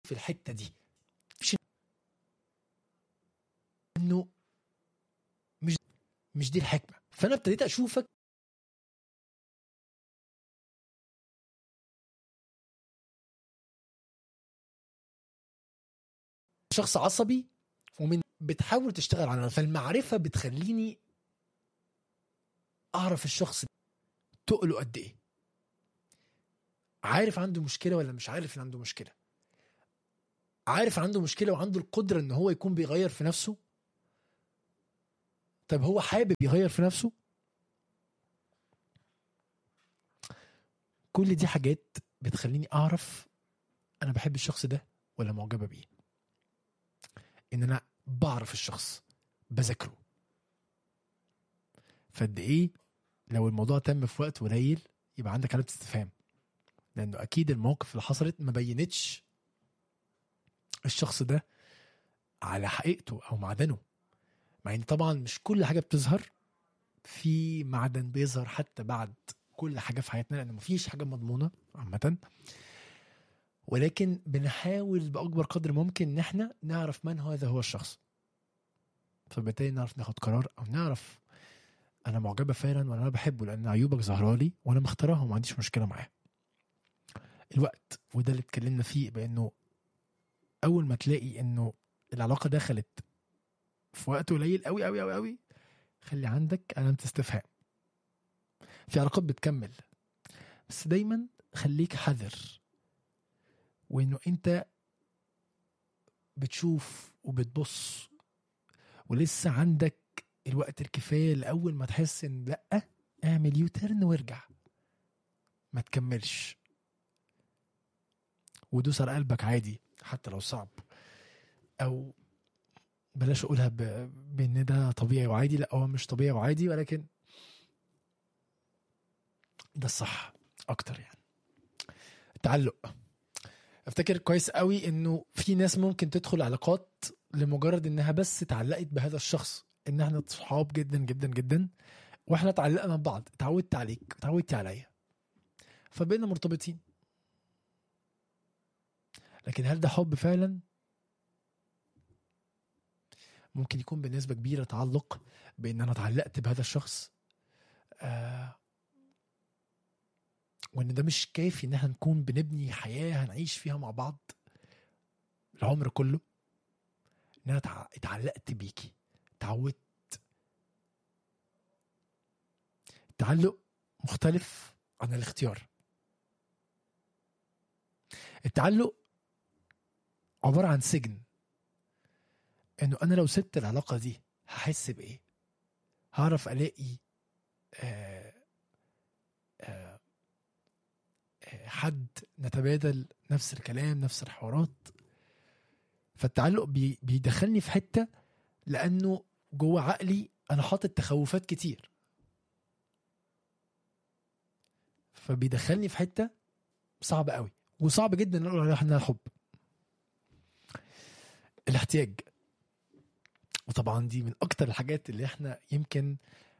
في الحته دي مش انه مش مش دي الحكمه فانا ابتديت اشوفك شخص عصبي ومن بتحاول تشتغل على فالمعرفه بتخليني اعرف الشخص تقله قد ايه عارف عنده مشكله ولا مش عارف ان عنده مشكله عارف عنده مشكله وعنده القدره ان هو يكون بيغير في نفسه طب هو حابب يغير في نفسه كل دي حاجات بتخليني اعرف انا بحب الشخص ده ولا معجبه بيه ان انا بعرف الشخص بذاكره فقد ايه لو الموضوع تم في وقت قليل يبقى عندك علامه استفهام لانه اكيد المواقف اللي حصلت ما بينتش الشخص ده على حقيقته او معدنه مع ان طبعا مش كل حاجه بتظهر في معدن بيظهر حتى بعد كل حاجه في حياتنا لان مفيش حاجه مضمونه عامه ولكن بنحاول باكبر قدر ممكن ان احنا نعرف من هذا هو الشخص فبالتالي نعرف ناخد قرار او نعرف انا معجبه فعلا ولا انا بحبه لان عيوبك ظاهره لي وانا مختارها وما عنديش مشكله معاه الوقت وده اللي اتكلمنا فيه بانه اول ما تلاقي انه العلاقه دخلت في وقت قليل قوي قوي قوي قوي خلي عندك علامه استفهام في علاقات بتكمل بس دايما خليك حذر وانه انت بتشوف وبتبص ولسه عندك الوقت الكفايه لاول ما تحس ان لا اعمل يوترن وارجع ما تكملش ودوس على قلبك عادي حتى لو صعب او بلاش اقولها ب- بان ده طبيعي وعادي لا هو مش طبيعي وعادي ولكن ده الصح اكتر يعني التعلق افتكر كويس قوي انه في ناس ممكن تدخل علاقات لمجرد انها بس اتعلقت بهذا الشخص ان احنا صحاب جدا جدا جدا واحنا اتعلقنا ببعض اتعودت عليك اتعودتي عليا فبقينا مرتبطين لكن هل ده حب فعلا ممكن يكون بنسبة كبيرة تعلق بان انا اتعلقت بهذا الشخص آه وان ده مش كافي ان احنا نكون بنبني حياة هنعيش فيها مع بعض العمر كله ان انا اتع- اتعلقت بيكي اتعودت التعلق مختلف عن الاختيار التعلق عبارة عن سجن انه انا لو سبت العلاقة دي هحس بايه هعرف الاقي آه آه آه، حد نتبادل نفس الكلام نفس الحوارات فالتعلق بي بيدخلني في حتة لانه جوه عقلي انا حاطط تخوفات كتير فبيدخلني في حتة صعبة قوي وصعب جدا نقول عليها انها حب الاحتياج وطبعا دي من اكتر الحاجات اللي احنا يمكن